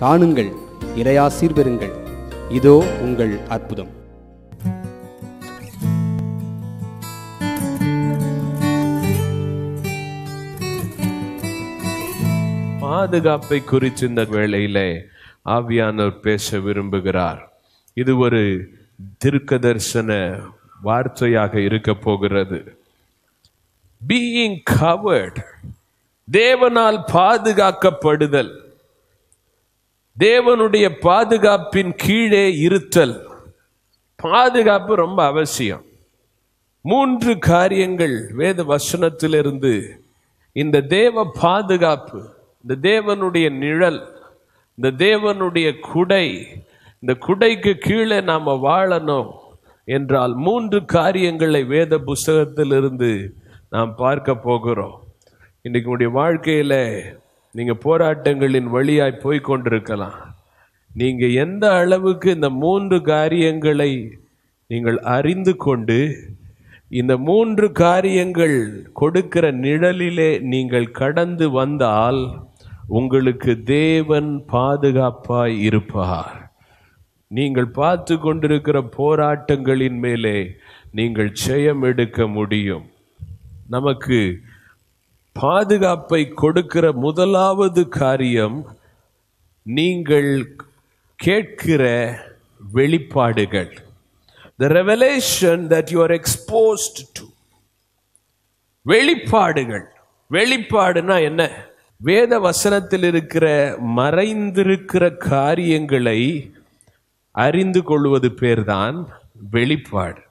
காணுங்கள் இறையாசீர் பெறுங்கள் இதோ உங்கள் அற்புதம் பாதுகாப்பை குறித்து இந்த வேளையிலே ஆவியானவர் பேச விரும்புகிறார் இது ஒரு திருக்க தரிசன வார்த்தையாக இருக்க போகிறது பீயிங் கவர்ட் தேவனால் பாதுகாக்கப்படுதல் தேவனுடைய பாதுகாப்பின் கீழே இருத்தல் பாதுகாப்பு ரொம்ப அவசியம் மூன்று காரியங்கள் வேத வசனத்திலிருந்து இந்த தேவ பாதுகாப்பு இந்த தேவனுடைய நிழல் இந்த தேவனுடைய குடை இந்த குடைக்கு கீழே நாம வாழணும் என்றால் மூன்று காரியங்களை வேத புஸ்தகத்திலிருந்து நாம் பார்க்க போகிறோம் இன்னைக்கு உங்களுடைய வாழ்க்கையில நீங்க போராட்டங்களின் வழியாய் போய் கொண்டிருக்கலாம் நீங்க எந்த அளவுக்கு இந்த மூன்று காரியங்களை நீங்கள் அறிந்து கொண்டு இந்த மூன்று காரியங்கள் கொடுக்கிற நிழலிலே நீங்கள் கடந்து வந்தால் உங்களுக்கு தேவன் பாதுகாப்பாய் இருப்பார் நீங்கள் பார்த்து கொண்டிருக்கிற போராட்டங்களின் மேலே நீங்கள் ஜெயம் எடுக்க முடியும் நமக்கு பாதுகாப்பை கொடுக்கிற முதலாவது காரியம் நீங்கள் கேட்கிற வெளிப்பாடுகள் the revelation that you are exposed to வெளிப்பாடுகள் வெளிப்பாடுனா என்ன வேத வசனத்தில் இருக்கிற மறைந்திருக்கிற காரியங்களை அறிந்து கொள்வது பேர்தான் வெளிப்பாடு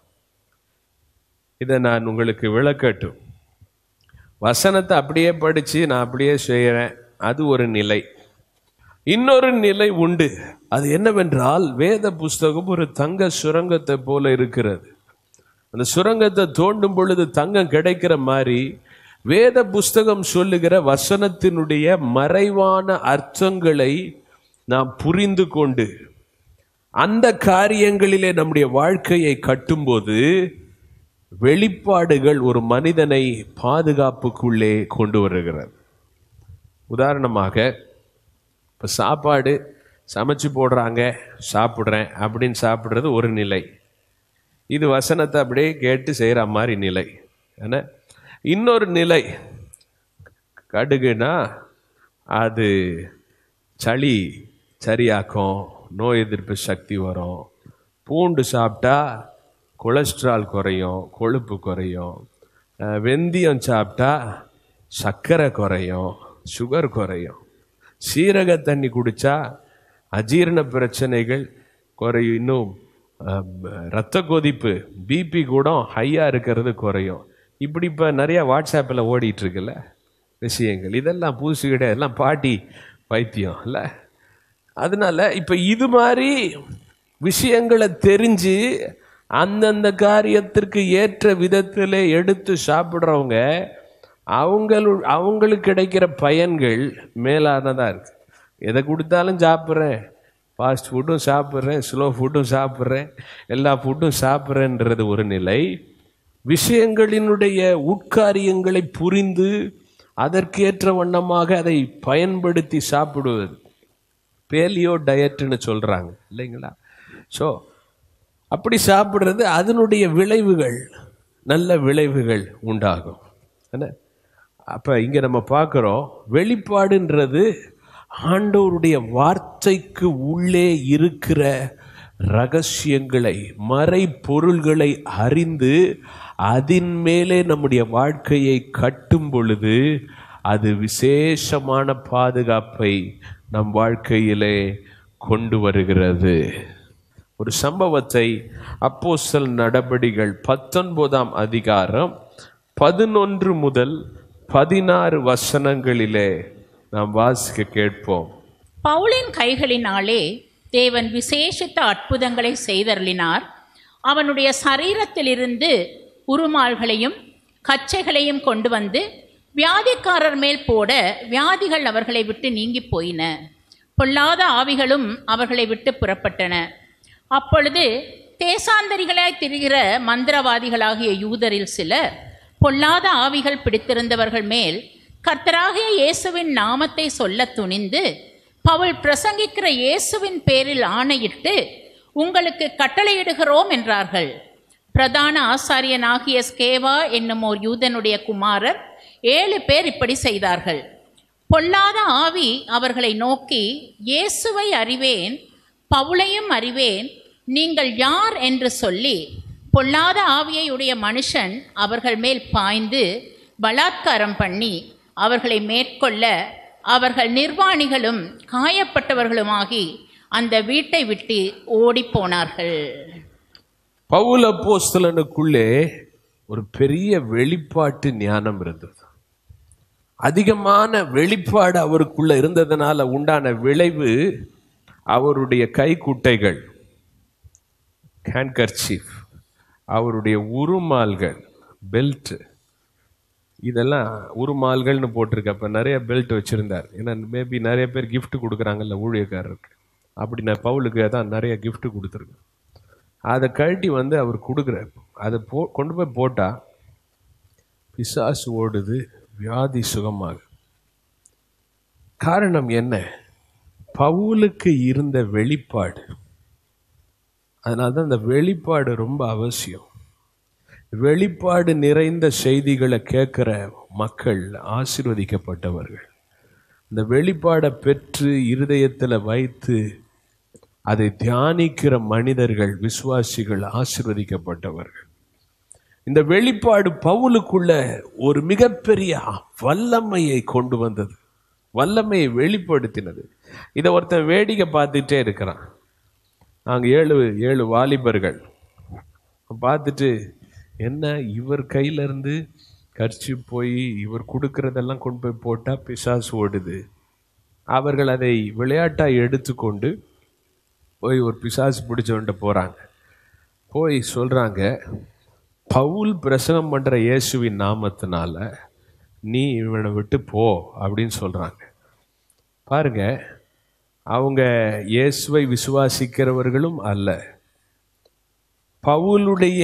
இதை நான் உங்களுக்கு விளக்கட்டும் வசனத்தை அப்படியே படிச்சு நான் அப்படியே செய்கிறேன் அது ஒரு நிலை இன்னொரு நிலை உண்டு அது என்னவென்றால் வேத புஸ்தகம் ஒரு தங்க சுரங்கத்தை போல இருக்கிறது அந்த சுரங்கத்தை தோண்டும் பொழுது தங்கம் கிடைக்கிற மாதிரி வேத புஸ்தகம் சொல்லுகிற வசனத்தினுடைய மறைவான அர்த்தங்களை நாம் புரிந்து கொண்டு அந்த காரியங்களிலே நம்முடைய வாழ்க்கையை கட்டும்போது வெளிப்பாடுகள் ஒரு மனிதனை பாதுகாப்புக்குள்ளே கொண்டு வருகிறது உதாரணமாக இப்போ சாப்பாடு சமைச்சு போடுறாங்க சாப்பிட்றேன் அப்படின்னு சாப்பிட்றது ஒரு நிலை இது வசனத்தை அப்படியே கேட்டு செய்கிற மாதிரி நிலை என்ன இன்னொரு நிலை கடுகுனா அது சளி சரியாக்கும் நோய் எதிர்ப்பு சக்தி வரும் பூண்டு சாப்பிட்டா கொலஸ்ட்ரால் குறையும் கொழுப்பு குறையும் அஹ், வெந்தயம் சாப்பிட்டா சர்க்கரை குறையும் சுகர் குறையும் சீரக தண்ணி குடிச்சா அஜீரண பிரச்சனைகள் குறையும் இன்னும் அஹ், ரத்த கொதிப்பு பிபி கூட ஹையாக இருக்கிறது குறையும் இப்படி இப்போ நிறைய வாட்ஸ்அப்பில் ஓடிட்டு இருக்குல்ல விஷயங்கள் இதெல்லாம் பூசு கிடையாது எல்லாம் பாட்டி பைத்தியம் இல்லை அதனால இப்போ இது மாதிரி விஷயங்களை தெரிஞ்சு அந்தந்த காரியத்திற்கு ஏற்ற விதத்தில் எடுத்து சாப்பிட்றவங்க அவங்களு அவங்களுக்கு கிடைக்கிற பயன்கள் மேலானதாக இருக்கு எதை கொடுத்தாலும் சாப்பிட்றேன் ஃபாஸ்ட் ஃபுட்டும் சாப்பிட்றேன் ஸ்லோ ஃபுட்டும் சாப்பிட்றேன் எல்லா ஃபுட்டும் சாப்பிட்றேன்றது ஒரு நிலை விஷயங்களினுடைய உட்காரியங்களை புரிந்து அதற்கேற்ற வண்ணமாக அதை பயன்படுத்தி சாப்பிடுவது பேலியோ டயட்னு சொல்கிறாங்க இல்லைங்களா ஸோ அப்படி சாப்பிட்றது அதனுடைய விளைவுகள் நல்ல விளைவுகள் உண்டாகும் என்ன அப்போ இங்கே நம்ம பார்க்குறோம் வெளிப்பாடுன்றது ஆண்டவருடைய வார்த்தைக்கு உள்ளே இருக்கிற ரகசியங்களை மறைபொருள்களை அறிந்து அதின் மேலே நம்முடைய வாழ்க்கையை கட்டும் பொழுது அது விசேஷமான பாதுகாப்பை நம் வாழ்க்கையிலே கொண்டு வருகிறது ஒரு சம்பவத்தை அப்போஸ்தல் நடபடிகள் பத்தொன்பதாம் அதிகாரம் பதினொன்று முதல் பதினாறு வசனங்களிலே நாம் வாசிக்க கேட்போம் பவுலின் கைகளினாலே தேவன் விசேஷித்த அற்புதங்களை செய்தருளினார் அவனுடைய சரீரத்திலிருந்து உருமால்களையும் கச்சைகளையும் கொண்டு வந்து வியாதிக்காரர் மேல் போட வியாதிகள் அவர்களை விட்டு நீங்கி போயின பொல்லாத ஆவிகளும் அவர்களை விட்டு புறப்பட்டன அப்பொழுது தேசாந்தரிகளாய் திரிகிற மந்திரவாதிகளாகிய யூதரில் சிலர் பொல்லாத ஆவிகள் பிடித்திருந்தவர்கள் மேல் கர்த்தராகிய இயேசுவின் நாமத்தை சொல்லத் துணிந்து பவுல் பிரசங்கிக்கிற இயேசுவின் பேரில் ஆணையிட்டு உங்களுக்கு கட்டளையிடுகிறோம் என்றார்கள் பிரதான ஆசாரியனாகிய ஸ்கேவா என்னும் ஓர் யூதனுடைய குமாரர் ஏழு பேர் இப்படி செய்தார்கள் பொல்லாத ஆவி அவர்களை நோக்கி இயேசுவை அறிவேன் பவுலையும் அறிவேன் நீங்கள் யார் என்று சொல்லி பொல்லாத ஆவியை உடைய மனுஷன் அவர்கள் மேல் பாய்ந்து பலாத்காரம் பண்ணி அவர்களை மேற்கொள்ள அவர்கள் நிர்வாணிகளும் காயப்பட்டவர்களுமாகி அந்த வீட்டை விட்டு ஓடிப் போனார்கள் பவுல் அப்போஸ்தலனுக்குள்ளே ஒரு பெரிய வெளிப்பாட்டு ஞானம் இருந்தது அதிகமான வெளிப்பாடு அவருக்குள்ள இருந்ததனால உண்டான விளைவு அவருடைய கைக்குட்டைகள் ஹேண்ட்கர்ச்சீஃப் அவருடைய உருமால்கள் பெல்ட் இதெல்லாம் உருமால்கள்னு போட்டிருக்கு அப்போ நிறைய பெல்ட் வச்சுருந்தார் ஏன்னா மேபி நிறைய பேர் gift கொடுக்குறாங்கல்ல ஊழியக்காரருக்கு அப்படி நான் பவுலுக்கு தான் நிறைய gift கொடுத்துருக்கேன் அதை கழட்டி வந்து அவர் கொடுக்குறார் அதை போ கொண்டு போய் போட்டால் பிசாசு ஓடுது வியாதி சுகமாகுது காரணம் என்ன பவுலுக்கு இருந்த வெளிப்பாடு அதனால தான் இந்த வெளிப்பாடு ரொம்ப அவசியம் வெளிப்பாடு நிறைந்த செய்திகளை கேட்குற மக்கள் ஆசீர்வதிக்கப்பட்டவர்கள் இந்த வெளிப்பாடை பெற்று இருதயத்தில் வைத்து அதை தியானிக்கிற மனிதர்கள் விசுவாசிகள் ஆசீர்வதிக்கப்பட்டவர்கள் இந்த வெளிப்பாடு பவுலுக்குள்ள ஒரு மிகப்பெரிய வல்லமையை கொண்டு வந்தது வல்லமையை வெளிப்படுத்தினது இதை ஒருத்தன் வேடிக்கை பார்த்துட்டே இருக்கிறான் நாங்கள் ஏழு ஏழு வாலிபர்கள் பார்த்துட்டு என்ன இவர் கையிலேருந்து கரிச்சு போய் இவர் கொடுக்கறதெல்லாம் கொண்டு போய் போட்டால் பிசாசு ஓடுது அவர்கள் அதை விளையாட்டாக எடுத்துக்கொண்டு போய் ஒரு பிசாசு பிடிச்சவன்ட்ட போகிறாங்க போய் சொல்கிறாங்க பவுல் பிரசங்கம் பண்ணுற இயேசுவின் நாமத்தினால நீ இவனை விட்டு போ அப்படின்னு சொல்கிறாங்க பாருங்க அவங்க இயேசுவை விசுவாசிக்கிறவர்களும் அல்ல பவுலுடைய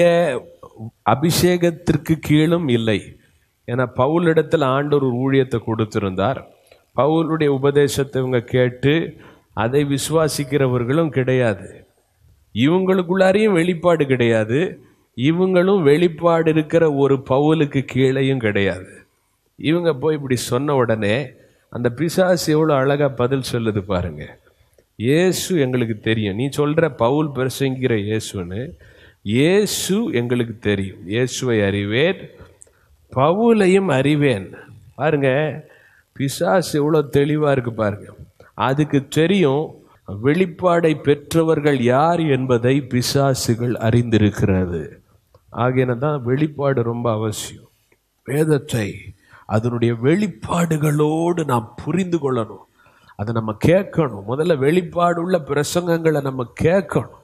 அபிஷேகத்திற்கு கீழும் இல்லை ஏன்னா பவுலிடத்தில் ஆண்டவர் ஒரு ஊழியத்தை கொடுத்திருந்தார் பவுலுடைய உபதேசத்தை இவங்க கேட்டு அதை விசுவாசிக்கிறவர்களும் கிடையாது இவங்களுக்குள்ளாரையும் வெளிப்பாடு கிடையாது இவங்களும் வெளிப்பாடு இருக்கிற ஒரு பவுலுக்கு கீழேயும் கிடையாது இவங்க போய் இப்படி சொன்ன உடனே அந்த பிசாசு எவ்வளோ அழகாக பதில் சொல்லுது பாருங்க இயேசு எங்களுக்கு தெரியும் நீ சொல்கிற பவுல் பிரசங்கிற இயேசுன்னு இயேசு எங்களுக்கு தெரியும் இயேசுவை அறிவேன் பவுலையும் அறிவேன் பாருங்க பிசாசு எவ்வளோ தெளிவாக இருக்கு பாருங்க அதுக்கு தெரியும் வெளிப்பாடை பெற்றவர்கள் யார் என்பதை பிசாசுகள் அறிந்திருக்கிறது ஆகியன தான் வெளிப்பாடு ரொம்ப அவசியம் வேதத்தை அதனுடைய வெளிப்பாடுகளோடு நாம் புரிந்து கொள்ளணும் அதை நம்ம கேட்கணும் முதல்ல வெளிப்பாடு உள்ள பிரசங்கங்களை நம்ம கேட்கணும்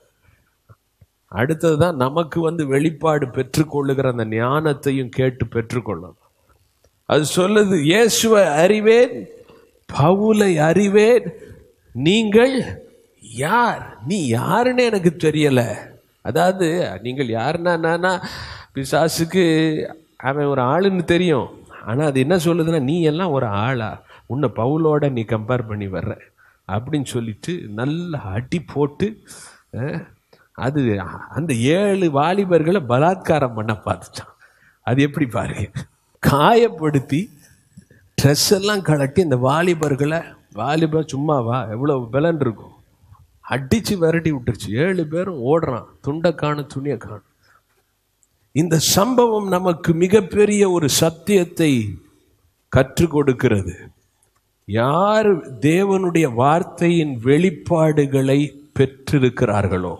அடுத்தது தான் நமக்கு வந்து வெளிப்பாடு பெற்றுக்கொள்ளுகிற அந்த ஞானத்தையும் கேட்டு பெற்றுக்கொள்ளணும் அது சொல்லுது இயேசுவை அறிவேன் பவுலை அறிவேன் நீங்கள் யார் நீ யாருன்னு எனக்கு தெரியல அதாவது நீங்கள் யாருன்னா என்னன்னா பிசாசுக்கு அவன் ஒரு ஆளுன்னு தெரியும் ஆனால் அது என்ன சொல்லுதுன்னா நீ எல்லாம் ஒரு ஆளா உன்னை பவுலோட நீ கம்பேர் பண்ணி வர்ற அப்படின்னு சொல்லிட்டு நல்லா அடி போட்டு அஹ், அது அந்த ஏழு வாலிபர்களை பலாத்காரம் பண்ண பார்த்துட்டான் அது எப்படி பாருங்க காயப்படுத்தி ட்ரெஸ் எல்லாம் கலட்டி இந்த வாலிபர்களை வாலிபர் சும்மாவா எவ்வளோ பலன் இருக்கும் அடிச்சு விரட்டி விட்டுருச்சு ஏழு பேரும் ஓடுறான் துண்டை காணும் துணியை காணும் இந்த சம்பவம் நமக்கு மிகப்பெரிய ஒரு சத்தியத்தை கற்றுக் கொடுக்கிறது யார் தேவனுடைய வார்த்தையின் வெளிப்பாடுகளை பெற்றிருக்கிறார்களோ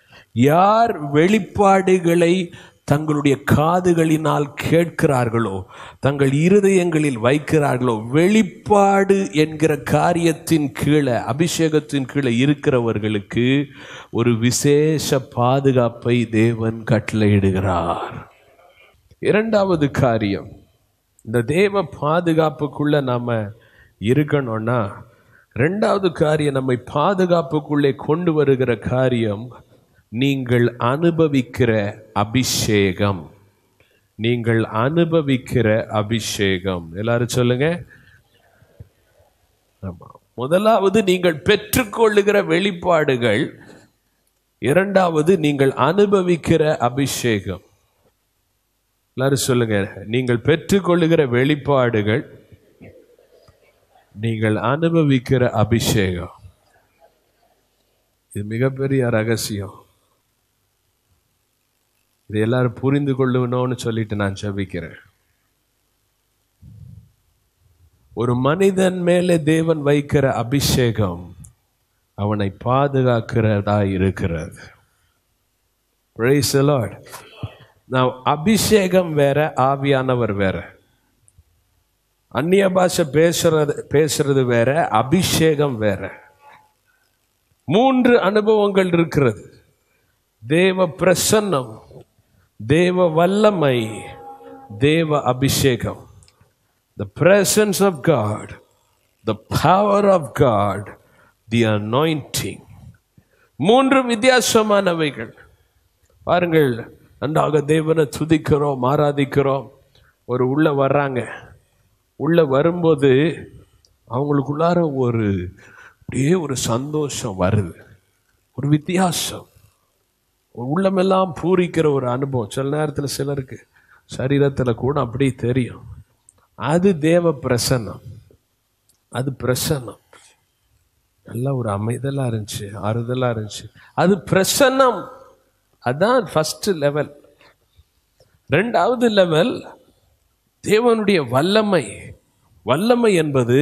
யார் வெளிப்பாடுகளை தங்களுடைய காதுகளினால் கேட்கிறார்களோ தங்கள் இருதயங்களில் வைக்கிறார்களோ வெளிப்பாடு என்கிற காரியத்தின் கீழே அபிஷேகத்தின் கீழே இருக்கிறவர்களுக்கு ஒரு விசேஷ பாதுகாப்பை தேவன் கட்டளையிடுகிறார் இரண்டாவது காரியம் இந்த தேவ பாதுகாப்புக்குள்ள நாம இருக்கணும்னா ரெண்டாவது காரியம் நம்மை பாதுகாப்புக்குள்ளே கொண்டு வருகிற காரியம் நீங்கள் அனுபவிக்கிற அபிஷேகம் நீங்கள் அனுபவிக்கிற அபிஷேகம் எல்லாரும் சொல்லுங்க ஆமா முதலாவது நீங்கள் பெற்றுக்கொள்ளுகிற வெளிப்பாடுகள் இரண்டாவது நீங்கள் அனுபவிக்கிற அபிஷேகம் எல்லாரும் சொல்லுங்க நீங்கள் பெற்றுக்கொள்ளுகிற வெளிப்பாடுகள் நீங்கள் அனுபவிக்கிற அபிஷேகம் இது மிகப்பெரிய ரகசியம் இது எல்லாரும் புரிந்து கொள்ளணும்னு சொல்லிட்டு நான் ஜெபிக்கிறேன் ஒரு மனிதன் மேலே தேவன் வைக்கிற அபிஷேகம் அவனை பாதுகாக்கிறதா இருக்கிறது Praise the Lord. Now, அபிஷேகம் வேற ஆவியானவர் வேற அந்நிய பாஷை பேசுறது பேசுறது வேற அபிஷேகம் வேற மூன்று அனுபவங்கள் இருக்கிறது தேவ பிரசன்னம் தேவ வல்லமை தேவ அபிஷேகம் the presence of God, the power of God, the anointing. மூன்று வித்தியாசமானவைகள் பாருங்கள் நன்றாக தேவனை துதிக்கிறோம் ஆராதிக்கிறோம் ஒரு உள்ள வர்றாங்க உள்ள வரும்போது அவங்களுக்குள்ளார ஒரு அப்படியே ஒரு சந்தோஷம் வருது ஒரு வித்தியாசம் ஒரு உள்ளமெல்லாம் பூரிக்கிற ஒரு அனுபவம் சில நேரத்தில் சிலருக்கு சரீரத்தில் கூட அப்படியே தெரியும் அது தேவ பிரசன்னம் அது பிரசன்னம் நல்ல ஒரு அமைதலா இருந்துச்சு ஆறுதலா இருந்துச்சு அது பிரசன்னம் அதான் ஃபர்ஸ்ட் லெவல் ரெண்டாவது லெவல் தேவனுடைய வல்லமை வல்லமை என்பது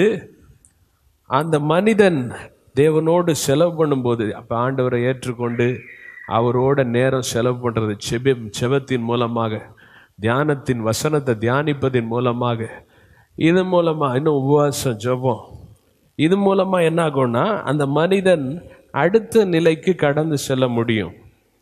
அந்த மனிதன் தேவனோடு செலவு பண்ணும்போது அப்போ ஆண்டவரை ஏற்றுக்கொண்டு அவரோட நேரம் செலவு பண்ணுறது செபம் செபத்தின் மூலமாக தியானத்தின் வசனத்தை தியானிப்பதின் மூலமாக இது மூலமாக இன்னும் உபவாசம் ஜெபம் இது மூலமாக என்ன ஆகும்னா அந்த மனிதன் அடுத்த நிலைக்கு கடந்து செல்ல முடியும்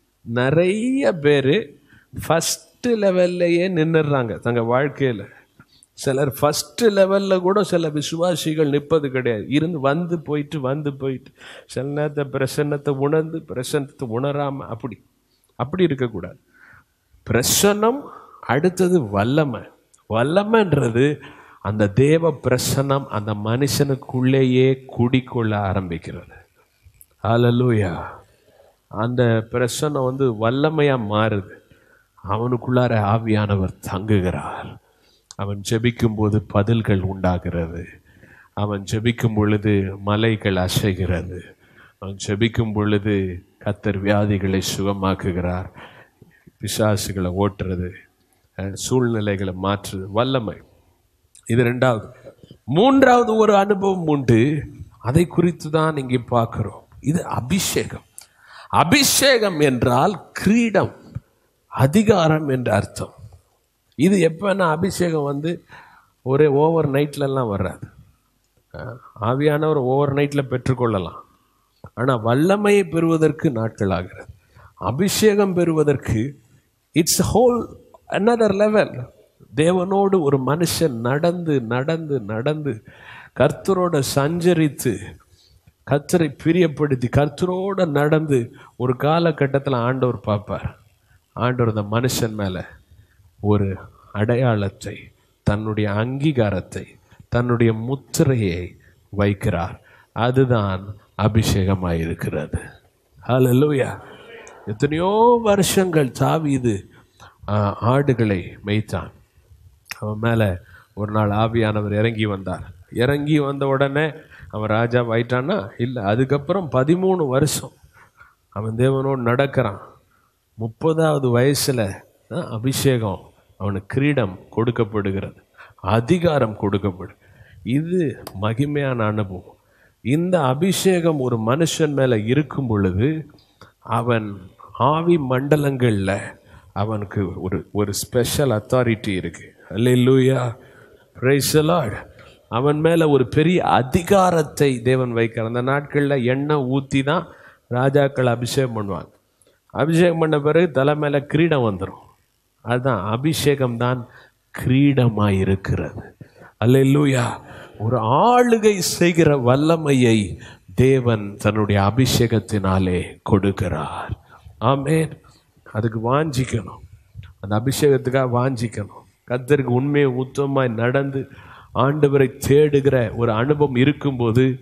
நிறைய பேர் ஃபஸ்ட்டு லெவல்லையே நின்றுடுறாங்க தங்க வாழ்க்கையில் சிலர் ஃபஸ்ட்டு லெவலில் கூட சில விசுவாசிகள் நிற்பது கிடையாது இருந்து வந்து போயிட்டு வந்து போயிட்டு சில நேரத்தை பிரசன்னத்தை உணர்ந்து பிரசன்னத்தை உணராமல் அப்படி அப்படி இருக்கக்கூடாது பிரசன்னம் அடுத்தது வல்லமை வல்லமைன்றது அந்த தேவ பிரசன்னம் அந்த மனுஷனுக்குள்ளேயே குடிக்கொள்ள ஆரம்பிக்கிறது ஹalleluya அந்த பிரசன்னம் வந்து வல்லமையா மாறுது அவனுக்குள்ளார ஆவியானவர் தங்குகிறார் அவன் ஜெபிக்கும் போது பதில்கள் உண்டாகிறது அவன் ஜெபிக்கும் பொழுது மலைகள் அசைகிறது அவன் ஜெபிக்கும் பொழுது கத்தர் வியாதிகளை சுகமாக்குகிறார் பிசாசுகளை ஓட்டுறது அஹ், சூழ்நிலைகளை மாற்றுறது வல்லமை இது ரெண்டாவது மூன்றாவது ஒரு அனுபவம் உண்டு அதை குறித்து தான் இங்கே பார்க்கிறோம் இது அபிஷேகம் அபிஷேகம் என்றால் கிரீடம் அதிகாரம் என்ற அர்த்தம் இது எப்போனா அபிஷேகம் வந்து ஒரே ஓவர் நைட்லலாம் வராது அஹ், ஆவியானவர் ஓவர் நைட்டில் பெற்றுக்கொள்ளலாம் ஆனால் வல்லமையை பெறுவதற்கு நாட்கள் ஆகிறது அபிஷேகம் பெறுவதற்கு இட்ஸ் ஹோல் another லெவல் தேவனோடு ஒரு மனுஷன் நடந்து நடந்து நடந்து கர்த்தரோட சஞ்சரித்து கர்த்தரை பிரியப்படுத்தி கர்த்தரோட நடந்து ஒரு காலகட்டத்தில் ஆண்டவர் பார்ப்பார் ஆண்டவர் அந்த மனுஷன் மேலே ஒரு அடையாளத்தை தன்னுடைய அங்கீகாரத்தை தன்னுடைய முத்திரையை வைக்கிறார் அதுதான் அபிஷேகமாக இருக்கிறது ஹalleluya எத்தனையோ வருஷங்கள் தாவீது ஆ, ஆடுகளை மேய்த்தான் அவன் மேலே ஒரு நாள் ஆவியானவர் இறங்கி வந்தார் இறங்கி வந்த உடனே அவன் ராஜா ஆயிட்டான்னா இல்லை அதுக்கப்புறம் பதிமூணு வருஷம் அவன் தேவனோடு நடக்கிறான் முப்பதாவது வயசில் அபிஷேகம் அவனுக்கு கிரீடம் கொடுக்கப்படுகிறது அதிகாரம் கொடுக்கப்படும் இது மகிமையான அனுபவம் இந்த அபிஷேகம் ஒரு மனுஷன் மேலே இருக்கும் பொழுது அவன் ஆவி மண்டலங்களில் அவனுக்கு ஒரு ஒரு ஸ்பெஷல் அத்தாரிட்டி இருக்கு அல்லேலூயா பிரைஸ் லார்ட் அவன் மேலே ஒரு பெரிய அதிகாரத்தை தேவன் வைக்கிறார் அந்த நாட்களில் எண்ணெய் ஊற்றி தான் ராஜாக்கள் அபிஷேகம் பண்ணுவாங்க அபிஷேகம் பண்ண பிறகு தலை மேலே கிரீடம் வந்துடும் அதுதான் அபிஷேகம் தான் கிரீடமாக இருக்கிறது அல்லேலூயா ஒரு ஆளுகை செய்கிற வல்லமையை தேவன் தன்னுடைய அபிஷேகத்தினாலே கொடுக்கிறார் ஆமென் அதுக்கு வாஞ்சிக்கணும் அந்த அபிஷேகத்துக்காக வாஞ்சிக்கணும் கத்தருக்கு உண்மையை உத்தமமாய் நடந்து ஆண்டவரை தேடுகிற ஒரு அனுபவம் இருக்கும்போது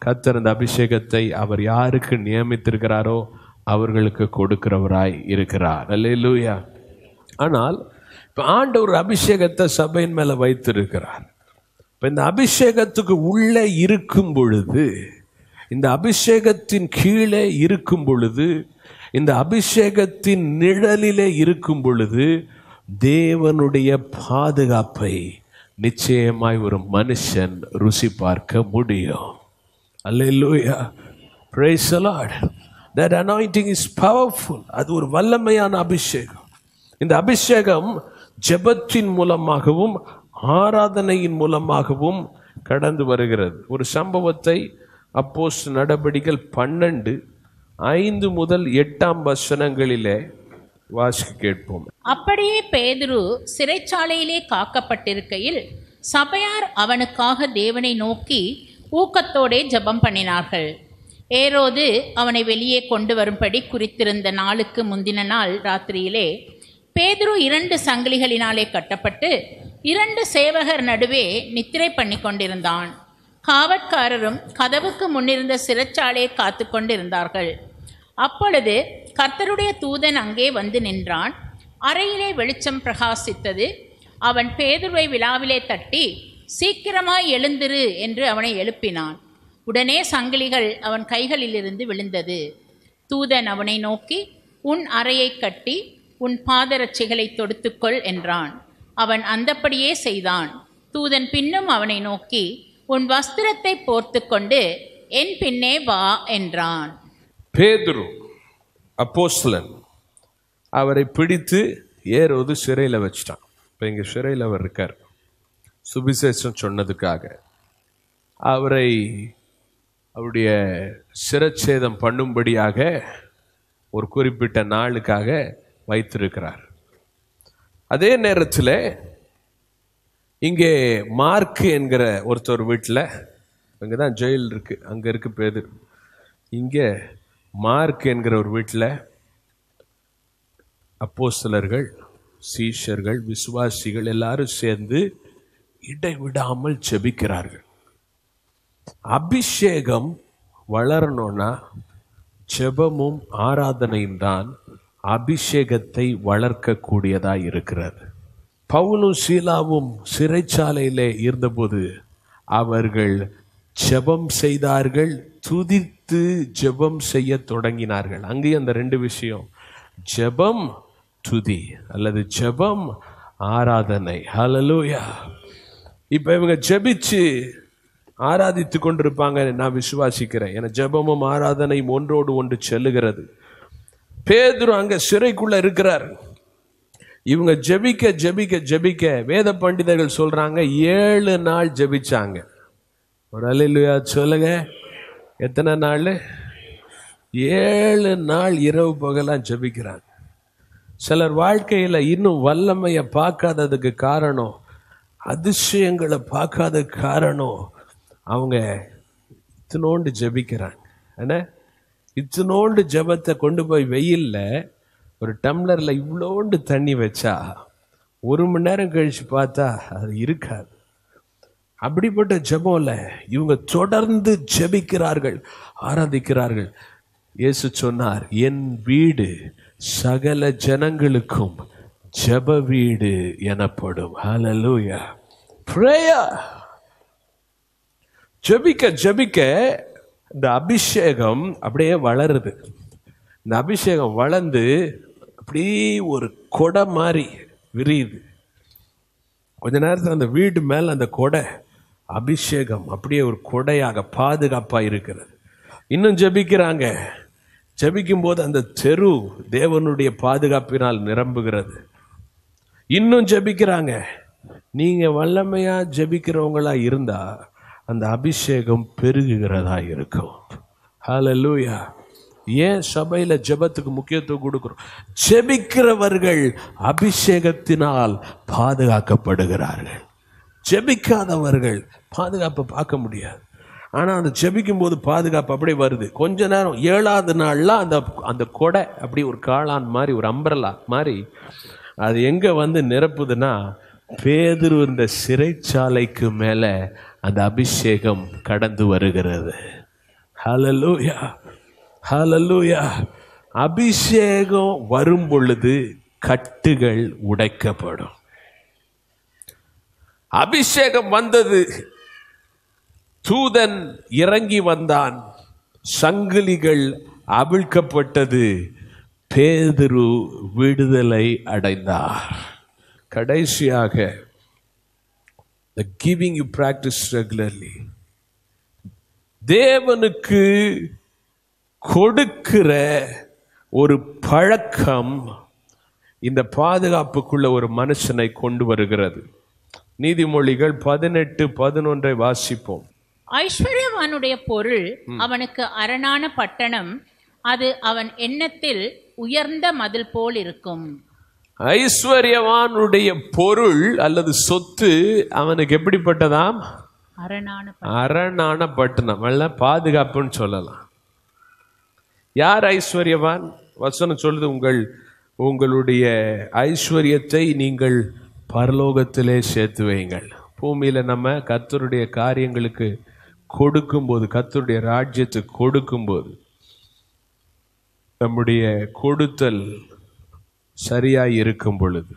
கத்தர் அந்த அபிஷேகத்தை அவர் யாருக்கு நியமித்திருக்கிறாரோ அவர்களுக்கு கொடுக்கிறவராய் இருக்கிறார் அல்லேலூயா ஆனால் இப்போ ஆண்டவர் அபிஷேகத்தை சபையின் மேலே வைத்திருக்கிறார் இப்போ இந்த அபிஷேகத்துக்கு உள்ளே இருக்கும் பொழுது இந்த அபிஷேகத்தின் கீழே இருக்கும் பொழுது இந்த அபிஷேகத்தின் நிழலிலே இருக்கும் பொழுது தேவனுடைய பாதுகாப்பை நிச்சயமாய் ஒரு மனுஷன் ருசி பார்க்க முடியும் அல்லேலூயா praise the lord that anointing is powerful அது ஒரு வல்லமையான அபிஷேகம் இந்த அபிஷேகம் ஜெபத்தின் மூலமாகவும் ஆராதனையின் மூலமாகவும் கடந்து வருகிறது ஒரு சம்பவத்தை அப்போஸ் நடபடிகள் பன்னெண்டு ஐந்து முதல் எட்டாம் வசனங்களிலே வாசிக்க கேட்போம் அப்படியே பேதுரு சிறைச்சாலையிலே காக்கப்பட்டிருக்கையில் சபையார் அவனுக்காக தேவனை நோக்கி ஊக்கத்தோடே ஜெபம் பண்ணினார்கள் ஏரோது அவனை வெளியே கொண்டு வரும்படி குறித்திருந்த நாளுக்கு முந்தின நாள் ராத்திரியிலே பேதுரு இரண்டு சங்கிலிகளினாலே கட்டப்பட்டு இரண்டு சேவகர் நடுவே நித்திரை பண்ணி கொண்டிருந்தான் காவற்காரரும் கதவுக்கு முன்னிருந்த சிறைச்சாலையை காத்து கொண்டிருந்தார்கள் அப்பொழுது கர்த்தருடைய தூதன் அங்கே வந்து நின்றான் அறையிலே வெளிச்சம் பிரகாசித்தது அவன் பேதுருவை விழாவிலே தட்டி சீக்கிரமாய் எழுந்திரு என்று அவனை எழுப்பினான் உடனே சங்கிலிகள் அவன் கைகளிலிருந்து விழுந்தது தூதன் அவனை நோக்கி உன் அறையை கட்டி உன் பாதரட்சிகளை தொடுத்துக்கொள் என்றான் அவன் அந்தப்படியே செய்தான் தூதன் பின்னும் அவனை நோக்கி உன் வஸ்திரத்தை போர்த்துக்கொண்டு என் பின்னே வா என்றான் பேதுரு அப்போஸ்தலன் அவரை பிடித்து ஏரோது சிறையில் வச்சிட்டான் இப்போ இங்கே சிறையில் அவர் இருக்கார் சுபிசேஷம் சொன்னதுக்காக அவரை அவருடைய சிரச்சேதம் பண்ணும்படியாக ஒரு குறிப்பிட்ட நாளுக்காக வைத்திருக்கிறார் அதே நேரத்தில் இங்கே மார்க் என்கிற ஒருத்தர் வீட்டில் அங்கே தான் ஜெயில் இருக்கு அங்கே இருக்கு பேதர் இங்கே மார்க் என்கிற ஒரு வீட்டில் அப்போஸ்தலர்கள் சீஷர்கள் விசுவாசிகள் எல்லாரும் சேர்ந்து இடைவிடாமல் ஜெபிக்கிறார்கள் அபிஷேகம் வளரணும்னா ஜெபமும் ஆராதனையும் தான் அபிஷேகத்தை வளர்க்கக்கூடியதா இருக்கிறது பவுலும் சீலாவும் சிறைச்சாலையிலே இருந்தபோது அவர்கள் ஜெபம் செய்தார்கள் துதித்து ஜெபம் செய்ய தொடங்கினார்கள் அங்கேயும் அந்த ரெண்டு விஷயம் ஜெபம் துதி அல்லது ஜெபம் ஆராதனை ஹalleluya இப்போ இவங்க ஜெபிச்சு ஆராதித்து கொண்டிருப்பாங்க நான் விசுவாசிக்கிறேன் என ஜெபமும் ஆராதனையும் ஒன்றோடு ஒன்று செல்லுகிறது பேதுரு அங்க சிறைக்குள்ள இருக்கிறார் இவங்க ஜெபிக்க ஜெபிக்க ஜெபிக்க வேத பண்டிதர்கள் சொல்றாங்க ஏழு நாள் ஜெபிச்சாங்க ஒரு அல்லா சொல்லுங்க எத்தனை நாள் ஏழு நாள் இரவு பகலாம் ஜெபிக்கிறாங்க சிலர் வாழ்க்கையில இன்னும் வல்லமையை பார்க்காததுக்கு காரணம் அதிசயங்களை பார்க்காத காரணம் அவங்க இத்தினோண்டு ஜெபிக்கிறாங்க என்ன இத்தினோண்டு ஜெபத்தை கொண்டு போய் வெயில்ல ஒரு டம்ளர்ல இவ்வளோண்டு தண்ணி வச்சா ஒரு மணி நேரம் கழிச்சு பார்த்தா அது இருக்காது அப்படிப்பட்ட ஜெபம்ல இவங்க தொடர்ந்து ஜெபிக்கிறார்கள் ஆராதிக்கிறார்கள் இயேசு சொன்னார் என் வீடு சகல ஜனங்களுக்கும் ஜெப வீடு எனப்படும் ஹalleluya prayer ஜெபிக்க ஜெபிக்க இந்த அபிஷேகம் அப்படியே வளருது இந்த அபிஷேகம் வளர்ந்து அப்படியே ஒரு கொடை மாதிரி விரியுது கொஞ்ச நேரத்தில் அந்த வீடு மேல அந்த கொடை அபிஷேகம் அப்படியே ஒரு கொடையாக பாதுகாப்பாக இருக்கிறது இன்னும் ஜெபிக்கிறாங்க ஜெபிக்கும் போது அந்த தெரு தேவனுடைய பாதுகாப்பினால் நிரம்புகிறது இன்னும் ஜெபிக்கிறாங்க நீங்க வல்லமையா ஜெபிக்கிறவங்களா இருந்தா அந்த அபிஷேகம் பெருகுகிறதா இருக்கும் ஹalleluya ஏன் சபையில ஜெபத்துக்கு முக்கியத்துவம் கொடுக்கிறோம் ஜெபிக்கிறவர்கள் அபிஷேகத்தினால் பாதுகாக்கப்படுகிறார்கள் ஜெபிக்காதவர்கள் பாதுகாப்பை பார்க்க முடியாது ஆனா அந்த ஜெபிக்கும் போது பாதுகாப்பு அப்படியே வருது கொஞ்ச நேரம் ஏழாவது நாள்ல அந்த அந்த கொடை அப்படி ஒரு காளான் மாதிரி ஒரு அம்பரலா மாதிரி அது எங்க வந்து நிரப்புதுன்னா பேதுரு இந்த சிறைச்சாலைக்கு மேல அந்த அபிஷேகம் கடந்து வருகிறது ஹalleluya ஹalleluya அபிஷேகம் வரும் பொழுது கட்டுகள் உடைக்கப்படும் அபிஷேகம் வந்தது தூதன் இறங்கி வந்தான் சங்கிலிகள் அவிழ்க்கப்பட்டது பேதுரு விடுதலை அடைந்தார் கடைசியாக the giving you practice regularly தேவனுக்கு கொடுக்கிற ஒரு பழக்கம் இந்த பாதுகாப்புக்குள்ள ஒரு மனுஷனை கொண்டு வருகிறது நீதிமொழிகள் பதினெட்டு பதினொன்றை வாசிப்போம் ஐஸ்வர்யவானுடைய பொருள் அவனுக்கு அரணான பட்டணம் அது அவன் எண்ணத்தில் உயர்ந்த மதில் போல் இருக்கும் ஐஸ்வர்யவானுடைய பொருள் அல்லது சொத்து அவனுக்கு எப்படிப்பட்டதாம் அரணான அரணான பட்டணம் அல்ல பாதுகாப்புன்னு சொல்லலாம் யார் ஐஸ்வர்யவான் வசனம் சொல்லுது உங்கள் உங்களுடைய ஐஸ்வர்யத்தை நீங்கள் பரலோகத்திலே சேர்த்து வையுங்கள் பூமியில நம்ம கர்த்தருடைய காரியங்களுக்கு கொடுக்கும்போது கர்த்தருடைய ராஜ்யத்துக்கு கொடுக்கும்போது நம்முடைய கொடுத்தல் சரியாய் இருக்கும் பொழுது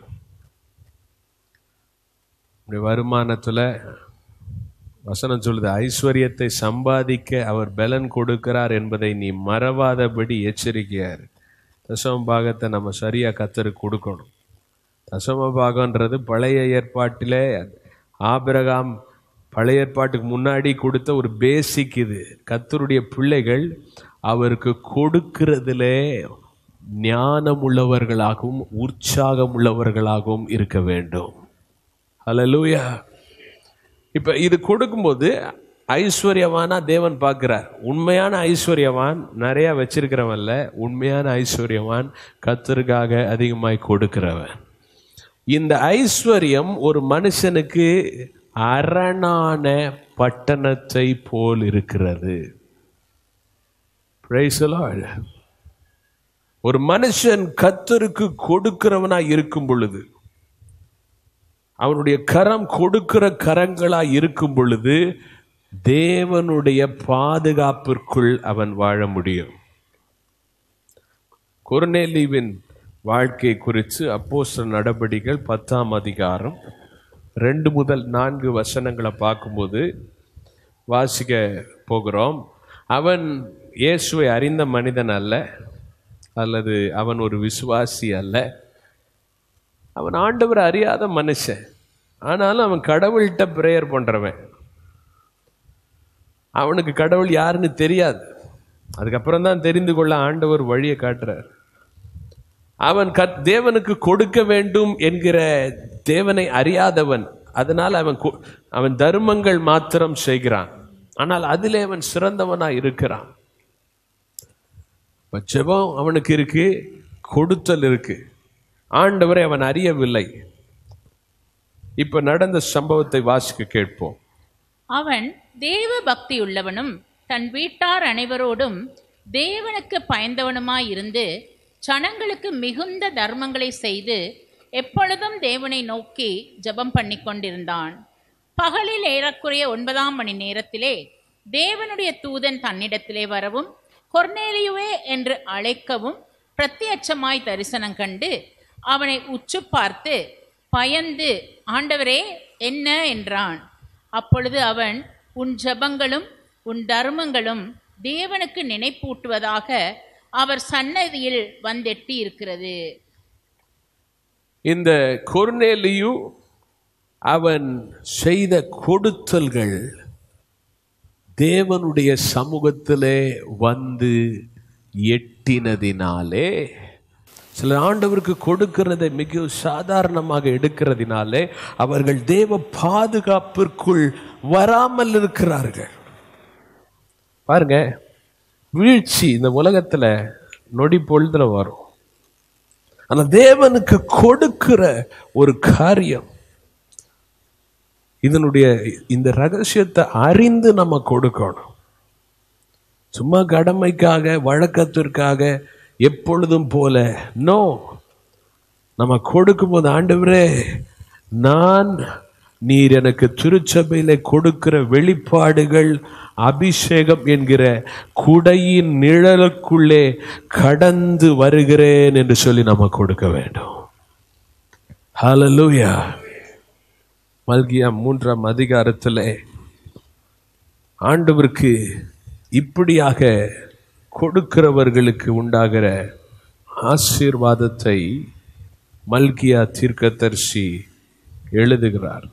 நம்முடைய வருமானத்துல வசனம் சொல்லுது ஐஸ்வர்யத்தை சம்பாதிக்க அவர் பலன் கொடுக்கிறார் என்பதை நீ மறவாதபடி எச்சரிக்கையார் தசம பாகத்தை நம்ம சரியா கத்தருக்கு கொடுக்கணும் தசம பாகம்ன்றது பழைய ஏற்பாட்டிலே ஆபிரகாம் பழைய ஏற்பாட்டுக்கு முன்னாடி கொடுத்த ஒரு பேசிக் இது கத்தருடைய பிள்ளைகள் அவருக்கு கொடுக்கிறதிலே ஞானம் உள்ளவர்களாகவும் உற்சாகம் உள்ளவர்களாகவும் இருக்க வேண்டும் ஹalleluya இப்ப இது கொடுக்கும்போது ஐஸ்வர்யவானா தேவன் பார்க்கிறார் உண்மையான ஐஸ்வர்யவான் நிறைய வச்சிருக்கிறவன்ல உண்மையான ஐஸ்வர்யவான் கத்தருக்காக அதிகமாய் கொடுக்கிறவன் இந்த ஐஸ்வர்யம் ஒரு மனுஷனுக்கு அரணான பட்டணத்தை போல் இருக்கிறது Praise the Lord. ஒரு மனுஷன் கத்தருக்கு கொடுக்கிறவனா இருக்கும் பொழுது அவனுடைய கரம் கொடுக்கிற கரங்களா இருக்கும் பொழுது தேவனுடைய பாதுகாப்பிற்குள் அவன் வாழ முடியும் குர்நேலிவின் வாழ்க்கை குறித்து அப்போஸ்தலர் நடபடிகள் பத்தாம் அதிகாரம் ரெண்டு முதல் நான்கு வசனங்களை பார்க்கும்போது வாசிக்க போகிறோம் அவன் இயேசுவை அறிந்த மனிதன் அல்ல அல்லது அவன் ஒரு விசுவாசி அல்ல அவன் ஆண்டவர் அறியாத மனுஷன் ஆனாலும் அவன் கடவுள்கிட்ட ப்ரேயர் பண்றவன் அவனுக்கு கடவுள் யாருன்னு தெரியாது அதுக்கப்புறம் தான் தெரிந்து கொள்ள ஆண்டவர் வழியை காட்டுறார் அவன் கத் தேவனுக்கு கொடுக்க வேண்டும் என்கிற தேவனை அறியாதவன் அதனால் அவன் கொ- அவன் தர்மங்கள் மாத்திரம் செய்கிறான் ஆனால் அதிலே அவன் சிறந்தவனா இருக்கிறான் இப்ப ஜெபம் அவனுக்கு இருக்கு கொடுத்தல் இருக்கு ஆண்டவரை அவன் அறியவில்லை இப்ப நடந்த சம்பவத்தை வாசிக்க கேட்போம் அவன் தேவ பக்தியுள்ளவனும் தன் வீட்டார் அனைவரோடும் தேவனுக்கு பயந்தவனுமாயிருந்து ஜனங்களுக்கு மிகுந்த தர்மங்களை செய்து எப்பொழுதும் தேவனை நோக்கி ஜெபம் பண்ணி கொண்டிருந்தான் பகலில் ஏறக்குறைய ஒன்பதாம் மணி நேரத்திலே தேவனுடைய தூதன் தன்னிடத்திலே வரவும் கொர்நேலியுவே என்று அழைக்கவும் பிரத்யட்சமாய் தரிசனம் கண்டு அவனை உற்று பார்த்து பயந்து ஆண்டவரே என்ன என்றான் அப்பொழுது அவன் உன் ஜெபங்களும் உன் தர்மங்களும் தேவனுக்கு நினைப்பூட்டுவதாக அவர் சன்னதியில் வந்தெட்டி இருக்கிறது இந்த கொர்நேலியு அவன் செய்த கொடுத்தல்கள் தேவனுடைய சமூகத்திலே வந்து எட்டினதினாலே சில ஆண்டவருக்கு கொடுக்கிறதை மிக சாதாரணமாக எடுக்கிறதினாலே அவர்கள் தேவ பாதுகாப்பிற்குள் வராமல் இருக்கிறார்கள் பாருங்க வீழ்ச்சி இந்த உலகத்துல நொடி பொழுதுல வரும் ஆனா தேவனுக்கு கொடுக்கிற ஒரு காரியம் இதனுடைய இந்த ரகசியத்தை அறிந்து நம்ம கொடுக்கணும் சும்மா கடமைக்காக வழக்கத்திற்காக எப்பொழுதும் போல நோ நம்ம கொடுக்கும்போது ஆண்டவரே நான் நீர் எனக்கு திருச்சபையில கொடுக்கிற வெளிப்பாடுகள் அபிஷேகம் என்கிற குடையின் நிழலுக்குள்ளே கடந்து வருகிறேன் என்று சொல்லி நம்ம கொடுக்க வேண்டும் ஹalleluya மல்கியா மூன்றாம் அதிகாரத்திலே ஆண்டவருக்கு இப்படியாக கொடுக்கிறவர்களுக்கு உண்டாகிற ஆசீர்வாதத்தை மல்கியா தீர்க்கதரிசி எழுதுகிறார்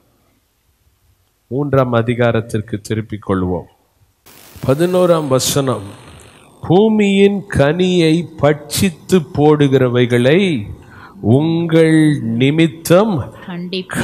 மூன்றாம் அதிகாரத்திற்கு திருப்பிக் கொள்வோம் பதினோராம் வசனம் பூமியின் கனியை பட்சித்து போடுகிறவைகளை உங்கள் நிமித்தம் கண்டிப்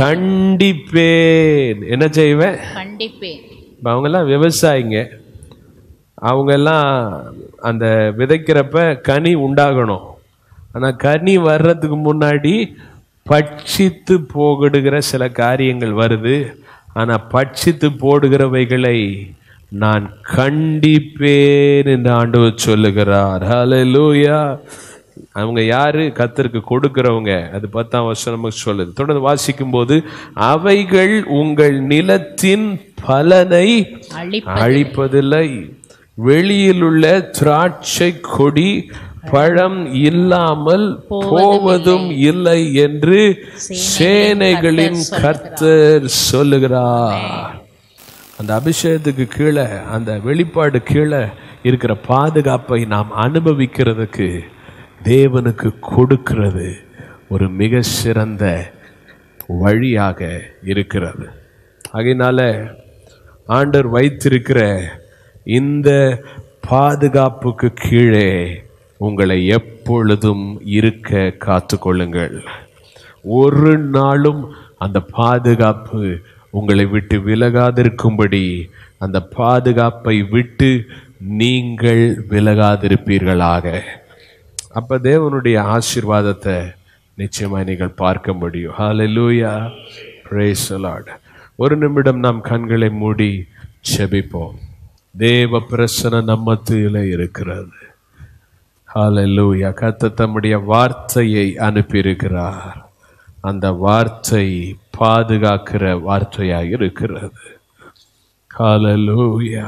கண்டிப்பேன் என்ன செய்வேன் கண்டிப்பேன் இப்ப அவங்கெல்லாம் விவசாயிங்க அவங்கெல்லாம் அந்த விதைக்கிறப்ப கனி உண்டாகணும் ஆனால் கனி வர்றதுக்கு முன்னாடி பட்சித்து போகிடுகிற சில காரியங்கள் வருது ஆனால் பட்சித்து போடுகிறவைகளை நான் கண்டிப்பேன் என்று ஆண்டவர் சொல்லுகிறார் ஹalleluya அவங்க யாரு கத்தருக்கு கொடுக்கிறவங்க அது பத்தாம் வருஷம் நமக்கு சொல்லுது தொடர்ந்து வாசிக்கும் போது அவைகள் உங்கள் நிலத்தின் பலனை அழிப்ப அழிப்பதில்லை வெளியில் உள்ள திராட்சை கொடி பழம் இல்லாமல் போவதும் இல்லை என்று சேனைகளின் கர்த்தர் சொல்லுகிறார் அந்த அபிஷேகத்துக்கு கீழே அந்த வெளிப்பாடு கீழே இருக்கிற பாதுகாப்பை நாம் அனுபவிக்கிறதுக்கு தேவனுக்கு கொடுக்கிறது ஒரு மிக சிறந்த வழியாக இருக்கிறது ஆகையினால ஆண்டர் வைத்திருக்கிற இந்த பாதுகாப்புக்கு கீழே உங்களை எப்பொழுதும் இருக்க காத்துக்கொள்ளுங்கள் ஒரு நாளும் அந்த பாதுகாப்பு உங்களை விட்டு விலகாதிருக்கும்படி அந்த பாதுகாப்பை விட்டு நீங்கள் விலகாதிருப்பீர்களாக அப்ப தேவனுடைய ஆசீர்வாதத்தை நிச்சயமாய் நீங்கள் பார்க்க முடியும் ஹalleluya praise the lord ஒரு நிமிடம் நாம் கண்களை மூடி செபிப்போம் தேவ பிரசன நம்மத்திலே இருக்கிறது ஹalleluya கர்த்தர் தம்முடைய வார்த்தையை அனுப்பியிருக்கிறார் அந்த வார்த்தை பாதுகாக்கிற வார்த்தையாக இருக்கிறது ஹalleluya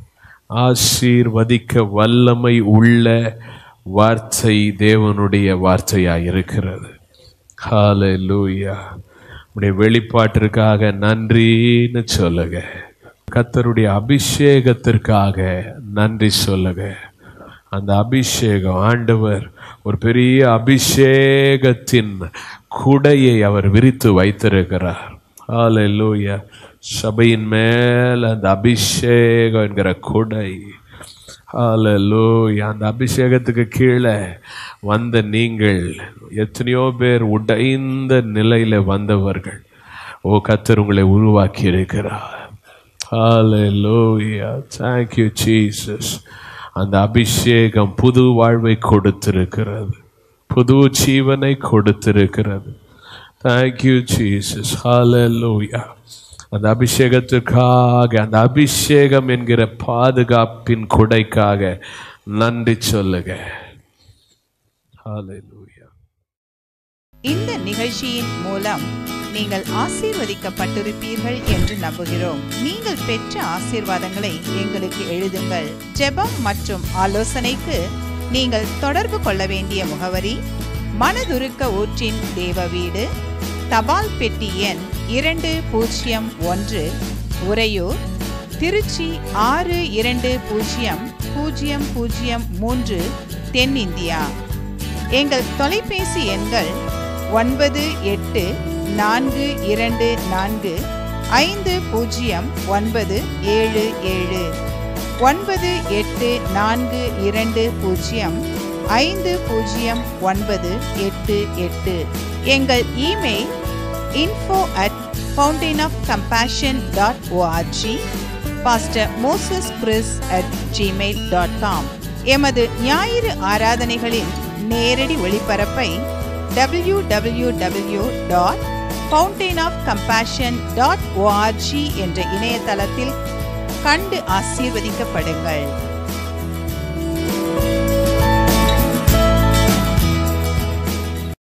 ஆசீர்வதிக்க வல்லமை உள்ள வார்த்தை தேவனுடைய வார்த்தையாக இருக்கிறது ஹalleluya உடைய வெளிப்பாட்டிற்காக நன்றின்னு சொல்லுங்க கத்தருடைய அபிஷேகத்திற்காக நன்றி சொல்லுங்க அந்த அபிஷேகம் ஆண்டவர் ஒரு பெரிய அபிஷேகத்தின் குடையை அவர் விரித்து வைத்திருக்கிறார் ஹalleluya சபையின் மேல் அந்த அபிஷேகம் என்கிற குடை ஹalleluya அந்த அபிஷேகத்துக்கு கீழே வந்த நீங்கள் எத்தனையோ பேர் உடைந்த நிலையில வந்தவர்கள் ஓ கத்தர் உங்களை உருவாக்கி இருக்கிறார் ஹalleluya thank you jesus அந்த அபிஷேகம் புது வாழ்வை கொடுத்திருக்கிறது புது ஜீவனை கொடுத்திருக்கிறது thank you jesus hallelujah அந்த அபிஷேகத்திற்காக அந்த அபிஷேகம் என்கிற பாதுகாப்பின் குடைக்காக நன்றி சொல்லுங்க ஹalleluya இந்த நிகழ்ச்சியின் மூலம் நீங்கள் ஆசீர்வதிக்கப்பட்டிருப்பீர்கள் என்று நம்புகிறோம் நீங்கள் பெற்ற ஆசீர்வாதங்களை எங்களுக்கு எழுதுங்கள் ஜெபம் மற்றும் ஆலோசனைக்கு நீங்கள் தொடர்பு கொள்ள வேண்டிய முகவரி மனதுருக்க ஊற்றின் தேவ வீடு தபால் பெட்டி எண் இரண்டு பூஜ்ஜியம் ஒன்று உறையூர் திருச்சி ஆறு இரண்டு பூஜ்ஜியம் பூஜ்ஜியம் பூஜ்ஜியம் மூன்று தென்னிந்தியா எங்கள் தொலைபேசி எண்கள் ஒன்பது எட்டு நான்கு இரண்டு நான்கு ஐந்து பூஜ்ஜியம் ஒன்பது ஏழு ஏழு ஒன்பது எட்டு நான்கு இரண்டு பூஜ்ஜியம் ஐந்து பூஜ்ஜியம் ஒன்பது எட்டு எட்டு எங்கள் email info at fountain of compassion dot O R G pastor Moses Chris at Gmail dot com எமது ஞாயிறு ஆராதனைகளின் நேரடி ஒளிபரப்பை W W W dot fountain of compassion dot O R G என்ற இணையதளத்தில் கண்டு ஆசீர்வதிக்கப்படுங்கள்